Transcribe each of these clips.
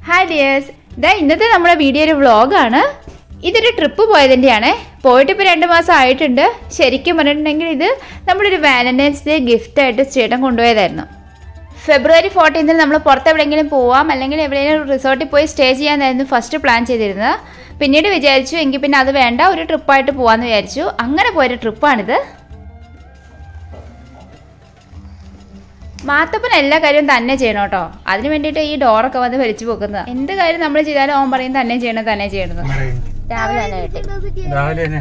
Hi dears ഇതാ ഇന്നത്തെ നമ്മുടെ വീഡിയോ ഒരു വ്ളോഗാണ് ഇതൊരു ട്രിപ്പ് പോയതിൻ്റെയാണ് പോയിട്ട് ഇപ്പോൾ രണ്ട് മാസം ആയിട്ടുണ്ട് ശരിക്കും പറഞ്ഞിട്ടുണ്ടെങ്കിൽ ഇത് നമ്മുടെ ഒരു വാലന്റൈൻസ് ഡേ ഗിഫ്റ്റായിട്ട് ചേട്ടൻ കൊണ്ടുപോയതായിരുന്നു ഫെബ്രുവരി ഫോർട്ടീൻത്തിൽ നമ്മൾ പുറത്ത് എവിടെയെങ്കിലും പോവാം അല്ലെങ്കിൽ എവിടെയെങ്കിലും റിസോർട്ടിൽ പോയി സ്റ്റേ ചെയ്യാനായിരുന്നു ഫസ്റ്റ് പ്ലാൻ ചെയ്തിരുന്നത് പിന്നീട് വിചാരിച്ചു എങ്കിൽ പിന്നെ അത് വേണ്ട ഒരു ട്രിപ്പായിട്ട് പോകാമെന്ന് വിചാരിച്ചു അങ്ങനെ പോയൊരു ട്രിപ്പാണിത് മാത്തപ്പൻ എല്ലാ കാര്യവും തന്നെ ചെയ്യണം കേട്ടോ അതിന് വേണ്ടിയിട്ട് ഈ ഡോറൊക്കെ വന്ന് വലിച്ചു പോക്കുന്നത് എന്ത് കാര്യം നമ്മൾ ചെയ്താലും ഓൻ പറയും തന്നെ ചെയ്യണം തന്നെ ചെയ്യണത് രാവിലെ തന്നെ കിട്ടി രാവിലെ തന്നെ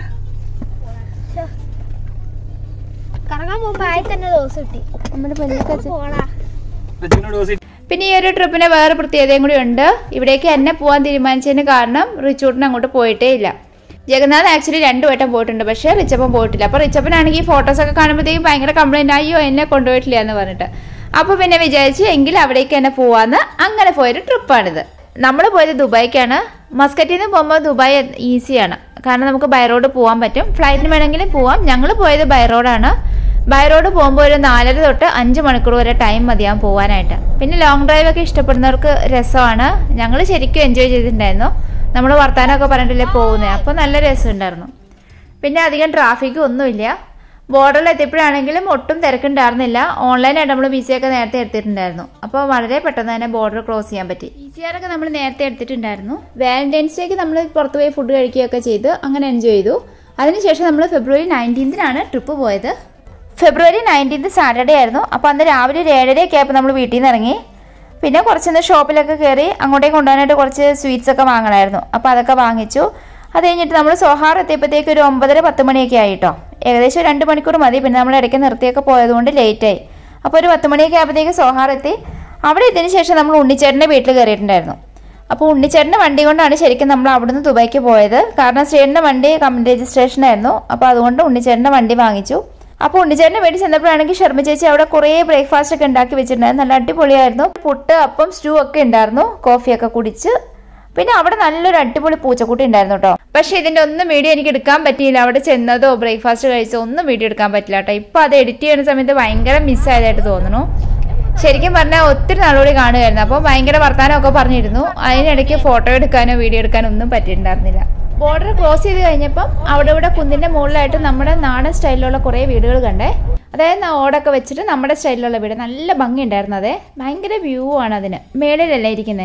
കറങ്ങാൻ പോകുമ്പോ ആയി തന്നെ ദിവസം കിട്ടി നമ്മുടെ പെണ്ണൊക്കെ പോടാ ലച്ചുവിനോട് ദിവസം പിന്നെ ഈ ഒരു ട്രിപ്പിന് വേറെ പ്രത്യേകതയും കൂടി ഉണ്ട് ഇവിടേക്ക് എന്നെ പോകാൻ തീരുമാനിച്ചതിന് കാരണം റിച്ചൂട്ടിന് അങ്ങോട്ട് പോയിട്ടേ ഇല്ല ജഗന്നാഥ് ആക്ച്വലി രണ്ടു വട്ടം പോയിട്ടുണ്ട് പക്ഷേ റിച്ചപ്പൻ പോയിട്ടില്ല അപ്പോൾ റിച്ചപ്പനാണെങ്കിൽ ഫോട്ടോസൊക്കെ കാണുമ്പോഴത്തേക്കും ഭയങ്കര കംപ്ലൈൻറ്റ് അയ്യോ എന്നെ കൊണ്ടുപോയിട്ടില്ല എന്ന് പറഞ്ഞിട്ട് അപ്പോൾ പിന്നെ വിചാരിച്ചു എങ്കിൽ അവിടേക്ക് തന്നെ പോവാന്ന് അങ്ങനെ പോയൊരു ട്രിപ്പാണിത് നമ്മൾ പോയത് ദുബായിക്കാണ് മസ്കറ്റിൽ നിന്ന് പോകുമ്പോൾ ദുബായ് ഈസിയാണ് കാരണം നമുക്ക് ബൈ റോഡ് പോകാൻ പറ്റും ഫ്ലൈറ്റിന് വേണമെങ്കിലും പോവാം ഞങ്ങൾ പോയത് ബൈ റോഡാണ് ബൈ റോഡ് പോകുമ്പോൾ ഒരു നാലര തൊട്ട് അഞ്ച് മണിക്കൂർ വരെ ടൈം മതിയാവും പോകാനായിട്ട് പിന്നെ ലോങ് ഡ്രൈവ് ഒക്കെ ഇഷ്ടപ്പെടുന്നവർക്ക് രസമാണ് ഞങ്ങൾ ശരിക്കും എൻജോയ് ചെയ്തിട്ടുണ്ടായിരുന്നു നമ്മൾ വർത്താനമൊക്കെ പറഞ്ഞിട്ടില്ലേ പോകുന്നത് അപ്പോൾ നല്ല രസമുണ്ടായിരുന്നു പിന്നെ അധികം ട്രാഫിക്കും ഒന്നുമില്ല ബോർഡറിൽ എത്തിയപ്പോഴാണെങ്കിലും ഒട്ടും തിരക്കുണ്ടായിരുന്നില്ല ഓൺലൈനായിട്ട് നമ്മൾ വി സി ഒക്കെ നേരത്തെ എടുത്തിട്ടുണ്ടായിരുന്നു അപ്പോൾ വളരെ പെട്ടെന്ന് തന്നെ ബോർഡർ ക്രോസ് ചെയ്യാൻ പറ്റി വി സി ആർ ഒക്കെ നമ്മൾ നേരത്തെ എടുത്തിട്ടുണ്ടായിരുന്നു വാലന്റൈൻസ് ഡേക്ക് നമ്മൾ പുറത്ത് പോയി ഫുഡ് കഴിക്കുകയൊക്കെ ചെയ്ത് അങ്ങനെ എൻജോയ് ചെയ്തു അതിനുശേഷം നമ്മൾ ഫെബ്രുവരി നയൻറ്റീൻത്തിനാണ് ട്രിപ്പ് പോയത് ഫെബ്രുവരി നയൻറ്റീൻത്ത് സാറ്റർഡേ ആയിരുന്നു അപ്പോൾ അന്ന് രാവിലെ ഒരു ഏഴരയൊക്കെ ആയപ്പോൾ നമ്മൾ വീട്ടിൽ നിന്ന് ഇറങ്ങി പിന്നെ കുറച്ചൊന്ന് ഷോപ്പിലൊക്കെ കയറി അങ്ങോട്ടേക്ക് കൊണ്ടുപോകാനായിട്ട് കുറച്ച് സ്വീറ്റ്സ് ഒക്കെ വാങ്ങണമായിരുന്നു അപ്പോൾ അതൊക്കെ വാങ്ങിച്ചു അത് കഴിഞ്ഞിട്ട് നമ്മൾ സോഹാർ എത്തിയപ്പോഴത്തേക്ക് ഒരു ഒമ്പതര പത്ത് മണിയൊക്കെ ആയിട്ടോ ഏകദേശം രണ്ട് മണിക്കൂർ മതി പിന്നെ നമ്മൾ ഇടയ്ക്ക് നിർത്തിയൊക്കെ പോയതുകൊണ്ട് ലേറ്റായി അപ്പോൾ ഒരു പത്ത് മണിയൊക്കെ ആയപ്പോഴത്തേക്ക് സോഹാർ എത്തി അവിടെ എത്തിയതിന് ശേഷം നമ്മൾ ഉണ്ണിച്ചേട്ടൻ്റെ വീട്ടിൽ കയറിയിട്ടുണ്ടായിരുന്നു അപ്പോൾ ഉണ്ണിച്ചേട്ടൻ്റെ വണ്ടി കൊണ്ടാണ് ശരിക്കും നമ്മൾ അവിടുന്ന് ദുബായിക്ക് പോയത് കാരണം ചേട്ടൻ്റെ വണ്ടി കമ്പനി രജിസ്ട്രേഷൻ ആയിരുന്നു അപ്പോൾ അതുകൊണ്ട് ഉണ്ണിച്ചേട്ടൻ്റെ വണ്ടി വാങ്ങിച്ചു അപ്പോൾ ഉണ്ണിച്ചേട്ടൻ്റെ വീട്ടിൽ ചെന്നപ്പോഴാണെങ്കിൽ ശർമ്മ ചേച്ചി അവിടെ കുറേ ബ്രേക്ക്ഫാസ്റ്റ് ഒക്കെ ഉണ്ടാക്കി വെച്ചിട്ടുണ്ടായിരുന്നു നല്ല അടിപൊളിയായിരുന്നു പുട്ട് അപ്പം സ്റ്റൂ ഒക്കെ ഉണ്ടായിരുന്നു കോഫിയൊക്കെ കുടിച്ച് പിന്നെ അവിടെ നല്ലൊരു അടിപൊളി പൂച്ചക്കുട്ടി ഉണ്ടായിരുന്നു കേട്ടോ പക്ഷേ ഇതിന്റെ ഒന്നും വീഡിയോ എനിക്ക് എടുക്കാൻ പറ്റിയില്ല അവിടെ ചെന്നതോ ബ്രേക്ക്ഫാസ്റ്റ് കഴിച്ചോ ഒന്നും വീഡിയോ എടുക്കാൻ പറ്റില്ല കേട്ടോ ഇപ്പൊ അത് എഡിറ്റ് ചെയ്യുന്ന സമയത്ത് ഭയങ്കര മിസ്സായതായിട്ട് തോന്നുന്നു ശരിക്കും പറഞ്ഞാൽ ഒത്തിരി നാളുകൂടി കാണുമായിരുന്നു അപ്പോൾ ഭയങ്കര വർത്താനമൊക്കെ പറഞ്ഞിരുന്നു അതിനിടയ്ക്ക് ഫോട്ടോ എടുക്കാനോ വീഡിയോ എടുക്കാനോ ഒന്നും പറ്റിയിട്ടുണ്ടായിരുന്നില്ല ബോർഡർ ക്രോസ് ചെയ്ത് കഴിഞ്ഞപ്പം അവിടെ ഇവിടെ കുന്നിന്റെ മുകളിലായിട്ട് നമ്മുടെ നാടൻ സ്റ്റൈലിലുള്ള കുറേ വീടുകൾ കണ്ടേ അതായത് ന- ഓടൊക്കെ വെച്ചിട്ട് നമ്മുടെ സ്റ്റൈലിലുള്ള വീട് നല്ല ഭംഗി ഉണ്ടായിരുന്നു അതെ ഭയങ്കര വ്യൂ ആണ് അതിന് മേളിലല്ലേ ഇരിക്കുന്നത്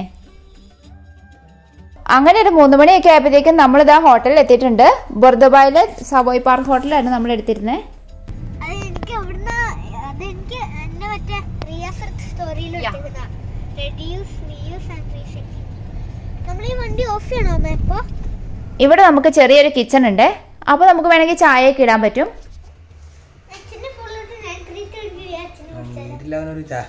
അങ്ങനെ ഒരു മൂന്ന് മണിയൊക്കെ ആയപ്പോഴത്തേക്കും നമ്മളിതാ ഹോട്ടലിൽ എത്തിയിട്ടുണ്ട് ബുർദുബായിലെ സവോയ് പാർക്ക് ഹോട്ടലാണ് നമ്മൾ എടുത്തിരുന്നത് അത് എനിക്ക് അവിടുന്ന് അതെനിക്ക് എന്നെ മറ്റേ റിയാസ് സ്റ്റോറിയിൽ റെഡ്യൂസ് റീയൂസ് ആൻഡ് റീസൈക്കിൾ നമ്മൾ ഈ വണ്ടി ഓഫ് ചെയ്യണോ അമ്മ ഇപ്പൊ ഇവിടെ നമുക്ക് ചെറിയൊരു കിച്ചൺ ഉണ്ട് അപ്പോൾ നമുക്ക് വേണമെങ്കിൽ ചായയൊക്കെ ഇടാൻ പറ്റും അച്ഛനെ ഫോണിലോട്ട് ഞാൻ ക്രീറ്റ് വേണ്ടി അച്ഛനെ വിളിച്ചാലോ വീട്ടിലവനൊരു ചാ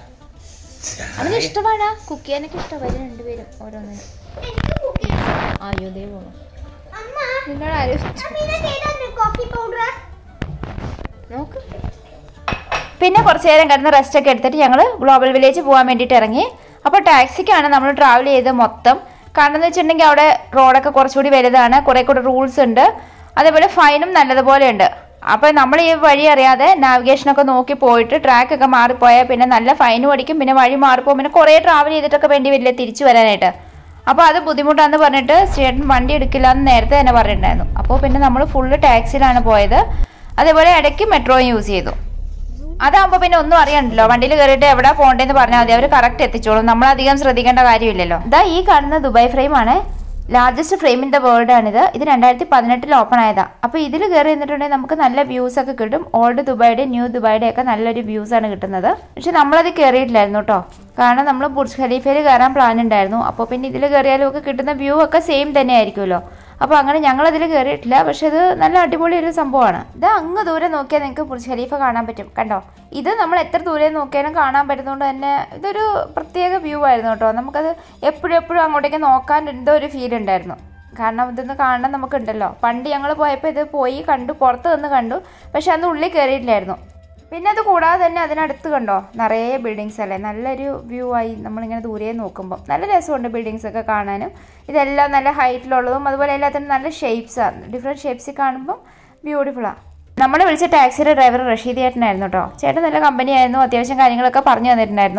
അതിന് ഇഷ്ടമാണ് കുക്ക് ചെയ്യാനൊക്കെ ഇഷ്ടമാണ് രണ്ടുപേരും ഓരോന്നിനും എനിക്ക് കുക്ക് ചെയ്യണം അയ്യോ ദേ പോണു അമ്മ നിന്നോട് ആരും അമ്മ ചെയ്തോ കോഫി പൗഡർ നോക്ക് പിന്നെ കുറച്ച് നേരം കിടന്ന് റെസ്റ്റ് ഒക്കെ എടുത്തിട്ട് ഞങ്ങൾ ഗ്ലോബൽ വില്ലേജ് പോകാൻ വേണ്ടിയിട്ട് ഇറങ്ങി അപ്പോൾ ടാക്സിക്കാണ് നമ്മൾ ട്രാവൽ ചെയ്തത് മൊത്തം കാരണം എന്ന് വെച്ചിട്ടുണ്ടെങ്കിൽ അവിടെ റോഡൊക്കെ കുറച്ചുകൂടി വലുതാണ് കുറേ കൂടി റൂൾസ് ഉണ്ട് അതേപോലെ ഫൈനും നല്ലതുപോലെ ഉണ്ട് അപ്പോൾ നമ്മൾ ഈ വഴി അറിയാതെ നാവിഗേഷനൊക്കെ നോക്കി പോയിട്ട് ട്രാക്ക് ഒക്കെ മാറിപ്പോയാൽ പിന്നെ നല്ല ഫൈനും അടിക്കും പിന്നെ വഴി മാറിപ്പോകും പിന്നെ കുറേ ട്രാവൽ ചെയ്തിട്ടൊക്കെ വേണ്ടി വരില്ല തിരിച്ചു വരാനായിട്ട് അപ്പോൾ അത് ബുദ്ധിമുട്ടാന്ന് പറഞ്ഞിട്ട് ചേട്ടൻ വണ്ടി എടുക്കില്ല എന്ന് നേരത്തെ തന്നെ പറഞ്ഞിട്ടുണ്ടായിരുന്നു അപ്പോൾ പിന്നെ നമ്മൾ ഫുള്ള് ടാക്സിയിലാണ് പോയത് അതേപോലെ ഇടയ്ക്ക് മെട്രോയും യൂസ് ചെയ്തു അതാകുമ്പോൾ പിന്നെ ഒന്നും അറിയണ്ടല്ലോ വണ്ടിയിൽ കയറിയിട്ട് എവിടെ പോകേണ്ടതെന്ന് പറഞ്ഞാൽ മതി അവർ കറക്റ്റ് എത്തിച്ചോളും നമ്മൾ അധികം ശ്രദ്ധിക്കേണ്ട കാര്യമില്ലല്ലോ ഇതാ ഈ കാണുന്ന ദുബായ് ഫ്രെയിമാണ് largest frame in the world ആണിത് ഇത് രണ്ടായിരത്തി പതിനെട്ടിൽ ഓപ്പൺ ആയതാ അപ്പോൾ ഇതിൽ കയറി നിന്നിട്ടുണ്ടെങ്കിൽ നമുക്ക് നല്ല വ്യൂസ് ഒക്കെ കിട്ടും ഓൾഡ് ദുബായുടെ ന്യൂ ദുബായുടെ ഒക്കെ നല്ലൊരു വ്യൂസ് ആണ് കിട്ടുന്നത് പക്ഷെ നമ്മളത് കയറിയിട്ടില്ലായിരുന്നു കേട്ടോ കാരണം നമ്മൾ ബുർജ് ഖലീഫയിൽ കയറാൻ പ്ലാൻ ഉണ്ടായിരുന്നു അപ്പോൾ പിന്നെ ഇതിൽ കയറിയാലും ഒക്കെ കിട്ടുന്ന വ്യൂ ഒക്കെ സെയിം തന്നെ ആയിരിക്കുമല്ലോ അപ്പോൾ അങ്ങനെ ഞങ്ങൾ അതിൽ കയറിയിട്ടില്ല പക്ഷെ ഇത് നല്ല അടിപൊളി ഒരു സംഭവമാണ് ഇത് അങ്ങ് ദൂരെ നോക്കിയാൽ നിങ്ങൾക്ക് ബുർജ് ഖലീഫ കാണാൻ പറ്റും കണ്ടോ ഇത് നമ്മൾ എത്ര ദൂരെ നോക്കിയാലും കാണാൻ പറ്റുന്നതുകൊണ്ട് തന്നെ ഇതൊരു പ്രത്യേക വ്യൂ ആയിരുന്നു കേട്ടോ നമുക്കത് എപ്പോഴും എപ്പോഴും അങ്ങോട്ടേക്ക് നോക്കാൻ എന്തോ ഒരു ഫീൽ ഉണ്ടായിരുന്നു കാരണം ഇതൊന്ന് കാണാൻ നമുക്കുണ്ടല്ലോ പണ്ട് ഞങ്ങൾ പോയപ്പോൾ ഇത് പോയി കണ്ടു പുറത്ത് നിന്ന് കണ്ടു പക്ഷെ അന്ന് ഉള്ളിൽ കയറിയിട്ടില്ലായിരുന്നു പിന്നെ അത് കൂടാതെ തന്നെ അതിനടുത്ത് കണ്ടോ നിറയെ ബിൽഡിങ്സ് അല്ലേ നല്ലൊരു വ്യൂ ആയി നമ്മളിങ്ങനെ ദൂരെ നോക്കുമ്പോൾ നല്ല രസമുണ്ട് ബിൽഡിങ്സ് ഒക്കെ കാണാനും ഇതെല്ലാം നല്ല ഹൈറ്റിലുള്ളതും അതുപോലെ എല്ലാത്തിനും നല്ല ഷേപ്സാണ് ഡിഫറെൻറ്റ് ഷേപ്സിൽ കാണുമ്പോൾ ബ്യൂട്ടിഫുള്ളാണ് നമ്മൾ വിളിച്ച ടാക്സിയുടെ ഡ്രൈവർ റഷീദ് ചേട്ടനായിരുന്നു കേട്ടോ ചേട്ടൻ നല്ല കമ്പനിയായിരുന്നു അത്യാവശ്യം കാര്യങ്ങളൊക്കെ പറഞ്ഞു തന്നിട്ടുണ്ടായിരുന്നു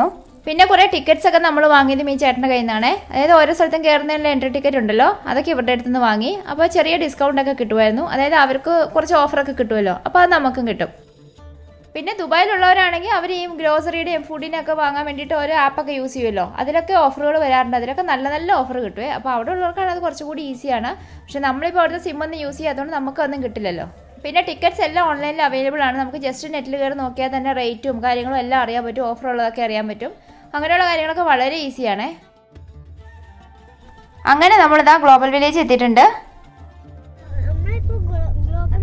പിന്നെ കുറേ ടിക്കറ്റ്സ് ഒക്കെ നമ്മൾ വാങ്ങിയതും ഈ ചേട്ടൻ്റെ കയ്യിൽ നിന്നാണ് അതായത് ഓരോ സ്ഥലത്തും കയറുന്നതിനുള്ള എൻട്രി ടിക്കറ്റ് ഉണ്ടല്ലോ അതൊക്കെ ഇവരുടെ അടുത്ത് നിന്ന് വാങ്ങി അപ്പോൾ ചെറിയ ഡിസ്കൗണ്ട് ഒക്കെ കിട്ടുമായിരുന്നു അതായത് അവർക്ക് കുറച്ച് ഓഫറൊക്കെ കിട്ടുമല്ലോ അപ്പോൾ അത് നമുക്കും കിട്ടും പിന്നെ ദുബായിലുള്ളവരാണെങ്കിൽ അവർ ഈ ഗ്രോസറിയുടെയും ഫുഡിൻ്റെ ഒക്കെ വാങ്ങാൻ വേണ്ടിയിട്ട് ഓരോ ആപ്പൊക്കെ യൂസ് ചെയ്യുമല്ലോ അതിലൊക്കെ ഓഫറുകൾ വരാറുണ്ട് അതിലൊക്കെ നല്ല നല്ല ഓഫർ കിട്ടുമേ അപ്പോൾ അവിടെ ഉള്ളവർക്കാണ് അത് കുറച്ചുകൂടി ഈസിയാണ് പക്ഷെ നമ്മളിപ്പോൾ അവിടുത്തെ സിം ഒന്നും യൂസ് ചെയ്യാത്തതുകൊണ്ട് നമുക്കൊന്നും കിട്ടില്ലല്ലോ പിന്നെ ടിക്കറ്റ്സ് എല്ലാം ഓൺലൈനിൽ അവൈലബിൾ ആണ് നമുക്ക് ജസ്റ്റ് നെറ്റിൽ കയറി നോക്കിയാൽ തന്നെ റേറ്റും കാര്യങ്ങളും എല്ലാം അറിയാൻ പറ്റും ഓഫർ ഉള്ളതൊക്കെ അറിയാൻ പറ്റും അങ്ങനെയുള്ള കാര്യങ്ങളൊക്കെ വളരെ ഈസിയാണേ അങ്ങനെ നമ്മളിതാ ഗ്ലോബൽ വില്ലേജ് എത്തിയിട്ടുണ്ട് നമ്മളിപ്പോ ഗ്ലോ- ഗ്ലോബൽ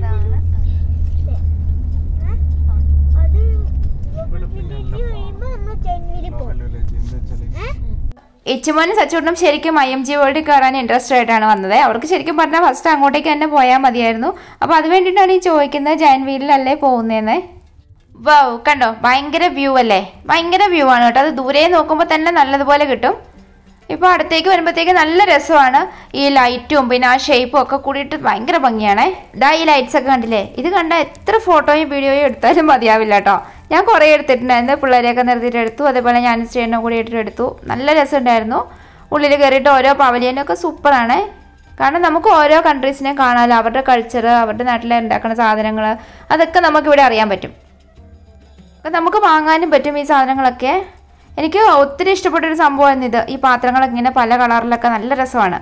അത് ഗ്ലോബൽ വില്ലേജ് കഴിയുമ്പോ നമ്മൾ ചെന്നൈയിൽ പോകും ഏ? ഇച്ചുമോനും സച്ചൂട്ടനും ശരിക്കും ഐ എം ജി വേൾഡിൽ കയറാൻ ഇൻട്രസ്റ്റ് ആയിട്ടാണ് വന്നത് അവർക്ക് ശരിക്കും പറഞ്ഞാൽ ഫസ്റ്റ് അങ്ങോട്ടേക്ക് തന്നെ പോയാൽ മതിയായിരുന്നു അപ്പോൾ അത് വേണ്ടിയിട്ടാണ് ഈ ചോദിക്കുന്നത് ജയൻ വീലിലല്ലേ പോകുന്നതെന്ന് വൗ കണ്ടോ ഭയങ്കര വ്യൂ അല്ലേ ഭയങ്കര വ്യൂ ആണ് കേട്ടോ അത് ദൂരെ നോക്കുമ്പോൾ തന്നെ നല്ലതുപോലെ കിട്ടും ഇപ്പോൾ അടുത്തേക്ക് വരുമ്പോഴത്തേക്ക് നല്ല രസമാണ് ഈ ലൈറ്റും പിന്നെ ആ ഷേപ്പും ഒക്കെ കൂടിയിട്ട് ഭയങ്കര ഭംഗിയാണേ ഇതാ ഈ ലൈറ്റ്സ് ഒക്കെ കണ്ടില്ലേ ഇത് കണ്ട എത്ര ഫോട്ടോയും വീഡിയോയും എടുത്താലും മതിയാവില്ല കേട്ടോ ഞാൻ കുറേ എടുത്തിട്ടുണ്ടായിരുന്നു പിള്ളേരെയൊക്കെ നിർത്തിയിട്ട് എടുത്തു അതേപോലെ ഞാൻ സ്റ്റേഷനും കൂടി ഇട്ടിട്ട് എടുത്തു നല്ല രസമുണ്ടായിരുന്നു ഉള്ളിൽ കയറിയിട്ട് ഓരോ പവലിയനൊക്കെ സൂപ്പറാണേ കാരണം നമുക്ക് ഓരോ കൺട്രീസിനെ കാണാമല്ലോ അവരുടെ കൾച്ചർ അവരുടെ നാട്ടിൽ ഉണ്ടാക്കുന്ന സാധനങ്ങൾ അതൊക്കെ നമുക്കിവിടെ അറിയാൻ പറ്റും അപ്പം നമുക്ക് വാങ്ങാനും പറ്റും ഈ സാധനങ്ങളൊക്കെ എനിക്ക് ഒത്തിരി ഇഷ്ടപ്പെട്ടൊരു സംഭവമായിരുന്നു ഇത് ഈ പാത്രങ്ങളൊക്കെ ഇങ്ങനെ പല കളറിലൊക്കെ നല്ല രസമാണ്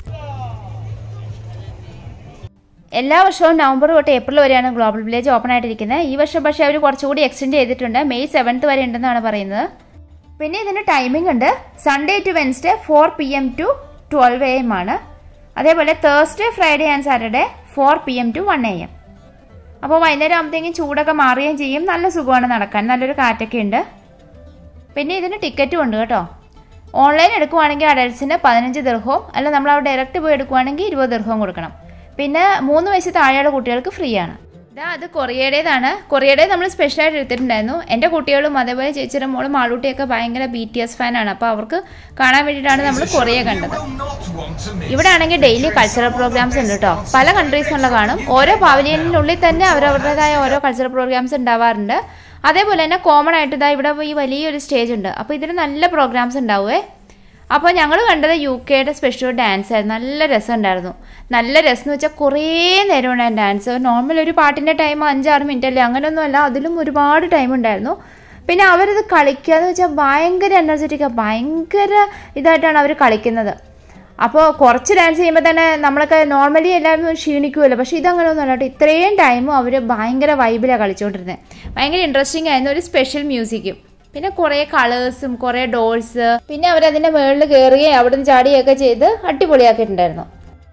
എല്ലാ വർഷവും നവംബർ തൊട്ട് ഏപ്രിൽ വരെയാണ് ഗ്ലോബൽ വില്ലേജ് ഓപ്പൺ ആയിട്ടിരിക്കുന്നത് ഈ വർഷം പക്ഷേ അവർ കുറച്ചുകൂടി എക്സ്റ്റെൻഡ് ചെയ്തിട്ടുണ്ട് മെയ് സെവൻത്ത് വരെ ഉണ്ടെന്നാണ് പറയുന്നത് പിന്നെ ഇതിന് ടൈമിംഗ് ഉണ്ട് Sunday to Wednesday four P M to twelve A M ആണ് അതേപോലെ Thursday Friday and Saturday four P M to one A M അപ്പോൾ വൈകുന്നേരം ആകുമ്പോഴത്തേക്കും ചൂടൊക്കെ മാറുകയും ചെയ്യും നല്ല സുഖമാണ് നടക്കാൻ നല്ലൊരു കാറ്റൊക്കെ ഉണ്ട് പിന്നെ ഇതിന് ടിക്കറ്റും ഉണ്ട് കേട്ടോ ഓൺലൈൻ എടുക്കുവാണെങ്കിൽ അഡൽസിന് പതിനഞ്ച് ദീർഘവും അല്ല നമ്മൾ അവിടെ ഡയറക്റ്റ് പോയി എടുക്കുവാണെങ്കിൽ ഇരുപത് ദീർഘവും കൊടുക്കണം പിന്നെ മൂന്ന് വയസ്സ് താഴെയുള്ള കുട്ടികൾക്ക് ഫ്രീ ആണ് ഇതാ അത് കൊറിയയുടേതാണ് കൊറിയയുടെ നമ്മൾ സ്പെഷ്യലായിട്ട് എടുത്തിട്ടുണ്ടായിരുന്നു എൻ്റെ കുട്ടികളും അതേപോലെ ചേച്ചിയുടെ മോളും മാളൂട്ടിയൊക്കെ ഭയങ്കര ബി ടി എസ് ഫാനാണ് അപ്പോൾ അവർക്ക് കാണാൻ വേണ്ടിയിട്ടാണ് നമ്മൾ കൊറിയ കണ്ടത് ഇവിടെ ആണെങ്കിൽ ഡെയിലി കൾച്ചറൽ പ്രോഗ്രാംസ് ഉണ്ട് കേട്ടോ പല കൺട്രീസിനുള്ള കാണും ഓരോ പവലിയനിനുള്ളിൽ തന്നെ അവരവരുടേതായ ഓരോ കൾച്ചറൽ പ്രോഗ്രാംസ് ഉണ്ടാവാറുണ്ട് അതേപോലെ തന്നെ കോമൺ ആയിട്ട് ഇതാ ഇവിടെ ഈ വലിയൊരു സ്റ്റേജ് ഉണ്ട് അപ്പോൾ ഇതിന് നല്ല പ്രോഗ്രാംസ് ഉണ്ടാവുമേ അപ്പോൾ ഞങ്ങൾ കണ്ടത് യു കെയുടെ സ്പെഷ്യൽ ഡാൻസ് ആയിരുന്നു നല്ല രസമുണ്ടായിരുന്നു നല്ല രസം എന്ന് വെച്ചാൽ കുറേ നേരം ഉണ്ടായിരുന്നു ഡാൻസ് നോർമൽ ഒരു പാട്ടിൻ്റെ ടൈം അഞ്ചാറ് മിനിറ്റ് അല്ലേ അങ്ങനെയൊന്നുമല്ല അതിലും ഒരുപാട് ടൈം ഉണ്ടായിരുന്നു പിന്നെ അവരത് കളിക്കുക എന്ന് വെച്ചാൽ ഭയങ്കര എനർജറ്റിക്കാണ് ഭയങ്കര ഇതായിട്ടാണ് അവർ കളിക്കുന്നത് അപ്പോൾ കുറച്ച് ഡാൻസ് ചെയ്യുമ്പോൾ തന്നെ നമ്മളൊക്കെ നോർമലി എല്ലാവരും ക്ഷീണിക്കുമല്ലോ പക്ഷേ ഇതങ്ങനെയൊന്നും അല്ല കേട്ടോ ഇത്രയും ടൈമും അവർ ഭയങ്കര വൈബിലാണ് കളിച്ചുകൊണ്ടിരുന്നത് ഭയങ്കര ഇൻട്രസ്റ്റിംഗ് ആയിരുന്നു ഒരു സ്പെഷ്യൽ മ്യൂസിക്കും പിന്നെ കുറേ കളേഴ്സും കുറേ ഡോൾസ് പിന്നെ അവരതിൻ്റെ മുകളിൽ കയറുകയും അവിടെ നിന്ന് ചാടുകയൊക്കെ ചെയ്ത് അടിപൊളിയാക്കിയിട്ടുണ്ടായിരുന്നു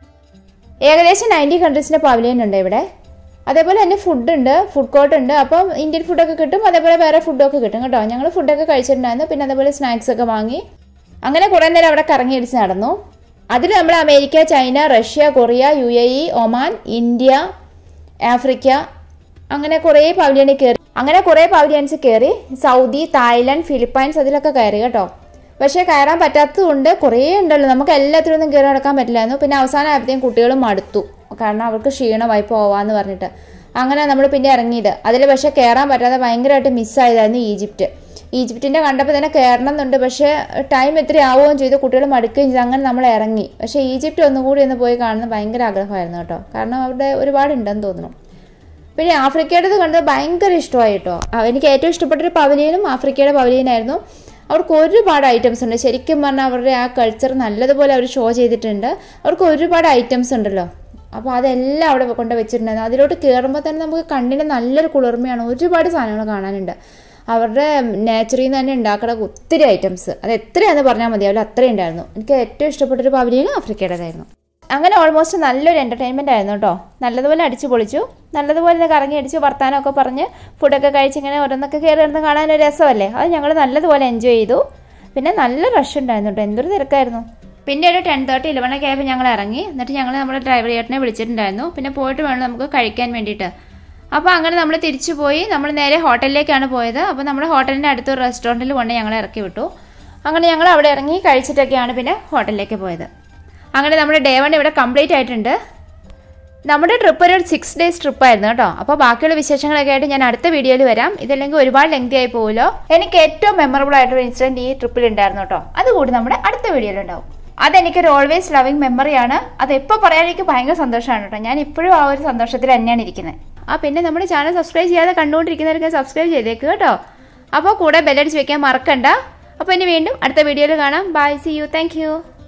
ഏകദേശം നയൻറ്റി കൺട്രീസിൻ്റെ പവലിയൻ ഉണ്ട് ഇവിടെ അതേപോലെ തന്നെ ഫുഡ് ഉണ്ട് ഫുഡ് കോർട്ട് ഉണ്ട് അപ്പം ഇന്ത്യൻ ഫുഡൊക്കെ കിട്ടും അതേപോലെ വേറെ ഫുഡൊക്കെ കിട്ടും കേട്ടോ ഞങ്ങൾ ഫുഡൊക്കെ കഴിച്ചിട്ടുണ്ടായിരുന്നു പിന്നെ അതേപോലെ സ്നാക്സ് ഒക്കെ വാങ്ങി അങ്ങനെ കുറേ നേരം അവിടെ കറങ്ങി അടിച്ച് നടന്നു അതിൽ നമ്മൾ America China Russia Korea U A E Oman India Africa അങ്ങനെ കുറേ പവലിയനിൽ കയറി അങ്ങനെ കുറേ പവലിയൻസ് കയറി സൗദി തായ്ലൻഡ് ഫിലിപ്പൈൻസ് അതിലൊക്കെ കയറി കേട്ടോ പക്ഷേ കയറാൻ പറ്റാത്തതുകൊണ്ട് കുറേ ഉണ്ടല്ലോ നമുക്ക് എല്ലാത്തിലൊന്നും കയറി നടക്കാൻ പറ്റില്ലായിരുന്നു പിന്നെ അവസാനം ആയപ്പോഴത്തേക്കും കുട്ടികളും മടുത്തു കാരണം അവർക്ക് ക്ഷീണമായി പോവാന്ന് പറഞ്ഞിട്ട് അങ്ങനെ നമ്മൾ പിന്നെ ഇറങ്ങിയത് അതിൽ പക്ഷേ കയറാൻ പറ്റാതെ ഭയങ്കരമായിട്ട് മിസ്സായതായിരുന്നു ഈജിപ്റ്റ് ഈജിപ്തിൻ്റെ കണ്ടപ്പോൾ തന്നെ കയറണം എന്നുണ്ട് പക്ഷേ ടൈം എത്ര ആവുകയും ചെയ്തു കുട്ടികൾ മടുക്കുകയും ചെയ്തു അങ്ങനെ നമ്മൾ ഇറങ്ങി പക്ഷേ ഈജിപ്റ്റ് ഒന്നുകൂടി ഒന്ന് പോയി കാണുന്നത് ഭയങ്കര ആഗ്രഹമായിരുന്നു കേട്ടോ കാരണം അവിടെ ഒരുപാടുണ്ടെന്ന് തോന്നുന്നു പിന്നെ ആഫ്രിക്കയുടേത് കണ്ടത് ഭയങ്കര ഇഷ്ടമായി കേട്ടോ ആ, എനിക്ക് ഏറ്റവും ഇഷ്ടപ്പെട്ടൊരു പവലിയനും ആഫ്രിക്കയുടെ പവലിയനായിരുന്നു അവർക്ക് ഒരുപാട് ഐറ്റംസ് ഉണ്ട് ശരിക്കും പറഞ്ഞാൽ അവരുടെ ആ കൾച്ചർ നല്ലതുപോലെ അവർ ഷോ ചെയ്തിട്ടുണ്ട് അവർക്ക് ഒരുപാട് ഐറ്റംസ് ഉണ്ടല്ലോ അപ്പോൾ അതെല്ലാം അവിടെ കൊണ്ട് വെച്ചിട്ടുണ്ടായിരുന്നു അതിലോട്ട് കയറുമ്പോൾ തന്നെ നമുക്ക് കണ്ണിന് നല്ലൊരു കുളിർമയാണ് ഒരുപാട് സാധനങ്ങൾ കാണാനുണ്ട് അവരുടെ നേച്ചറിൽ നിന്ന് തന്നെ ഉണ്ടാക്കുന്ന ഒത്തിരി ഐറ്റംസ് അത് എത്രയാണെന്ന് പറഞ്ഞാൽ മതിയാവില്ല അത്രയും ഉണ്ടായിരുന്നു എനിക്ക് ഏറ്റവും ഇഷ്ടപ്പെട്ടൊരു പവലിയനും ആഫ്രിക്കയുടേതായിരുന്നു അങ്ങനെ ഓൾമോസ്റ്റ് നല്ലൊരു എൻ്റർടൈൻമെൻ്റ് ആയിരുന്നു കേട്ടോ നല്ലതുപോലെ അടിച്ചു പൊളിച്ചു നല്ലതുപോലെ ഇത് കറങ്ങി അടിച്ച് വർത്താനമൊക്കെ പറഞ്ഞ് ഫുഡൊക്കെ കഴിച്ച് ഇങ്ങനെ ഓരോന്നൊക്കെ കയറി ഇരുന്ന് കാണാൻ ഒരു രസമല്ലേ അത് ഞങ്ങൾ നല്ലതുപോലെ എൻജോയ് ചെയ്തു പിന്നെ നല്ല റഷ് ഉണ്ടായിരുന്നു കേട്ടോ എന്തൊരു തിരക്കായിരുന്നു പിന്നെ ഒരു ടെൻ തേർട്ടി ഇലവൺ ഒക്കെ ആയപ്പോൾ ഞങ്ങൾ ഇറങ്ങി എന്നിട്ട് ഞങ്ങൾ നമ്മുടെ ഡ്രൈവർ ചേട്ടനെ വിളിച്ചിട്ടുണ്ടായിരുന്നു പിന്നെ പോയിട്ട് വേണം നമുക്ക് കഴിക്കാൻ വേണ്ടിയിട്ട് അപ്പോൾ അങ്ങനെ നമ്മൾ തിരിച്ചു പോയി നമ്മൾ നേരെ ഹോട്ടലിലേക്കാണ് പോയത് അപ്പോൾ നമ്മുടെ ഹോട്ടലിൻ്റെ അടുത്തൊരു റെസ്റ്റോറൻറ്റിൽ കൊണ്ട് ഞങ്ങളെ ഇറക്കി വിട്ടു അങ്ങനെ ഞങ്ങൾ അവിടെ ഇറങ്ങി കഴിച്ചിട്ടൊക്കെയാണ് പിന്നെ ഹോട്ടലിലേക്ക് പോയത് അങ്ങനെ നമ്മുടെ ഡേ വൺ ഇവിടെ കംപ്ലീറ്റ് ആയിട്ടുണ്ട് നമ്മുടെ ട്രിപ്പ് ഒരു സിക്സ് ഡേയ്സ് ട്രിപ്പ് ആയിരുന്നു കേട്ടോ അപ്പോൾ ബാക്കിയുള്ള വിശേഷങ്ങളൊക്കെ ആയിട്ട് ഞാൻ അടുത്ത വീഡിയോയിൽ വരാം ഇതല്ലെങ്കിൽ ഒരുപാട് ലെങ്തി ആയി പോകുമല്ലോ എനിക്ക് ഏറ്റവും മെമ്മറബിൾ ആയിട്ടൊരു ഇൻസിഡന്റ് ഈ ട്രിപ്പിൽ ഉണ്ടായിരുന്നു കേട്ടോ അതുകൂടി നമ്മുടെ അടുത്ത വീഡിയോയിൽ ഉണ്ടാവും അതെനിക്കൊരു ഓൾവേസ് ലവിങ് മെമ്മറിയാണ് അത് എപ്പോൾ പറയാൻ എനിക്ക് ഭയങ്കര സന്തോഷമാണ് കേട്ടോ ഞാൻ ഇപ്പോഴും ആ ഒരു സന്തോഷത്തിൽ തന്നെയാണ് ഇരിക്കുന്നത് ആ പിന്നെ നമ്മുടെ ചാനൽ സബ്സ്ക്രൈബ് ചെയ്യാതെ കണ്ടുകൊണ്ടിരിക്കുന്നവർക്ക് സബ്സ്ക്രൈബ് ചെയ്തേക്ക് കേട്ടോ അപ്പോൾ കൂടെ ബെല്ലടിച്ച് വെക്കാൻ മറക്കണ്ട അപ്പോൾ ഇനി വീണ്ടും അടുത്ത വീഡിയോയിൽ കാണാം bye see you thank U